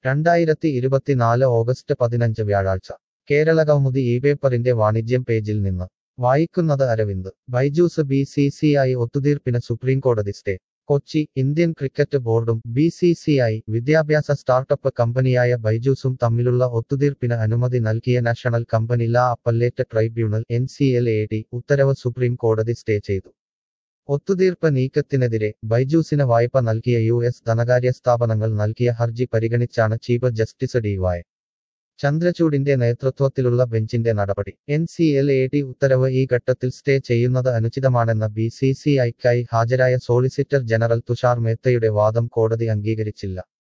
രണ്ടായിരത്തി ഇരുപത്തിനാല് ഓഗസ്റ്റ് പതിനഞ്ച് വ്യാഴാഴ്ച കേരള കൗമുദി ഈ പേപ്പറിന്റെ വാണിജ്യം പേജിൽ നിന്ന് വായിക്കുന്നത് Aravind Byju's B C C I ഒത്തുതീർപ്പിന് സുപ്രീംകോടതി സ്റ്റേ കൊച്ചി ഇന്ത്യൻ ക്രിക്കറ്റ് ബോർഡും ബി സി സി ഐ വിദ്യാഭ്യാസ സ്റ്റാർട്ടപ്പ് കമ്പനിയായ ബൈജൂസും തമ്മിലുള്ള ഒത്തുതീർപ്പിന് അനുമതി നൽകിയ national company law appellate tribunal N C L A T ഉത്തരവ് സുപ്രീം കോടതി സ്റ്റേ ചെയ്തു ഒത്തുതീർപ്പ് നീക്കത്തിനെതിരെ ബൈജൂസിന് വായ്പ നൽകിയ യു എസ് ധനകാര്യ സ്ഥാപനങ്ങൾ നൽകിയ ഹർജി പരിഗണിച്ചാണ് ചീഫ് ജസ്റ്റിസ് ഡി വൈ ചന്ദ്രചൂഡിന്റെ നേതൃത്വത്തിലുള്ള ബെഞ്ചിന്റെ നടപടി N C L A T ഉത്തരവ് ഈ ഘട്ടത്തിൽ സ്റ്റേ ചെയ്യുന്നത് അനുചിതമാണെന്ന ബി സി സി ഐക്കായി ഹാജരായ സോളിസിറ്റർ ജനറൽ തുഷാർ മേത്തയുടെ വാദം കോടതി അംഗീകരിച്ചില്ല